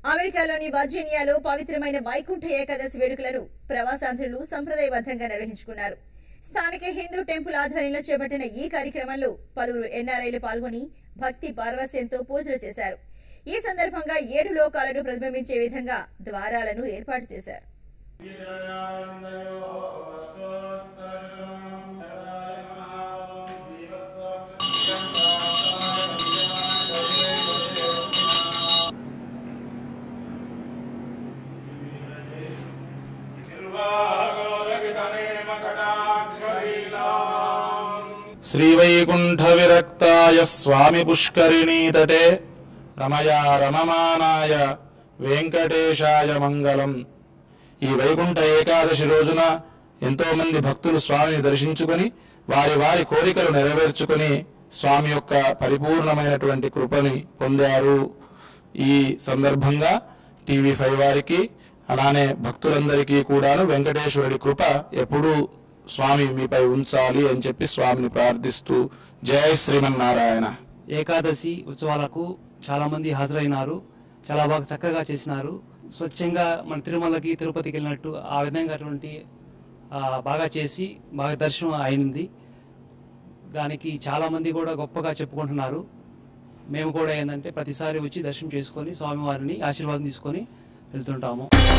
అమెరికాలోని వర్జీనియాలో పవిత్రమైన వైకుంఠ ఏకాదశి వేడుకలను ప్రవాసాంధ్రులు సంప్రదాయబద్ధంగా నిర్వహించుకున్నారు స్థానిక హిందూ టెంపుల్ ఆధ్వర్యంలో చేపట్టిన ఈ కార్యక్రమంలో పలువురు ఎన్ఆర్ఐలు పాల్గొని భక్తి పార్వస్యంతో పూజలు చేశారు ఈ సందర్భంగా ఏడు లోకాలను ప్రతిబింబించే విధంగా ద్వారాలను ఏర్పాటు చేశారు శ్రీవైకుంఠ విరక్తాయ స్వామి పుష్కరిణీ తటే రమయా రమమానాయ వెంకటేశాయ మంగళం ఈ వైకుంఠ ఏకాదశి రోజున ఎంతో మంది భక్తులు స్వామిని దర్శించుకొని వారి వారి కోరికలు నెరవేర్చుకొని స్వామి యొక్క పరిపూర్ణమైనటువంటి కృపని పొందారు ఈ సందర్భంగా టీవీ ఫైవ్ వారికి అలానే భక్తులందరికీ కూడాను వెంకటేశ్వరుడి కృప ఎప్పుడూ స్వామి మీపై ఉంచాలి అని చెప్పి స్వామిని ప్రార్థిస్తూ జయ శ్రీమన్నారాయణ ఏకాదశి ఉత్సవాలకు చాలా మంది హాజరైనారు చాలా బాగా చక్కగా చేసినారు స్వచ్ఛంగా మన తిరుమలకి తిరుపతికి వెళ్ళినట్టు ఆ విధంగా అటువంటి ఆ, బాగా చేసి బాగా దర్శనం అయింది దానికి చాలా మంది కూడా గొప్పగా చెప్పుకుంటున్నారు మేము కూడా ఏంటంటే ప్రతిసారి వచ్చి దర్శనం చేసుకొని స్వామివారిని ఆశీర్వాదం తీసుకొని వెళ్తుంటాము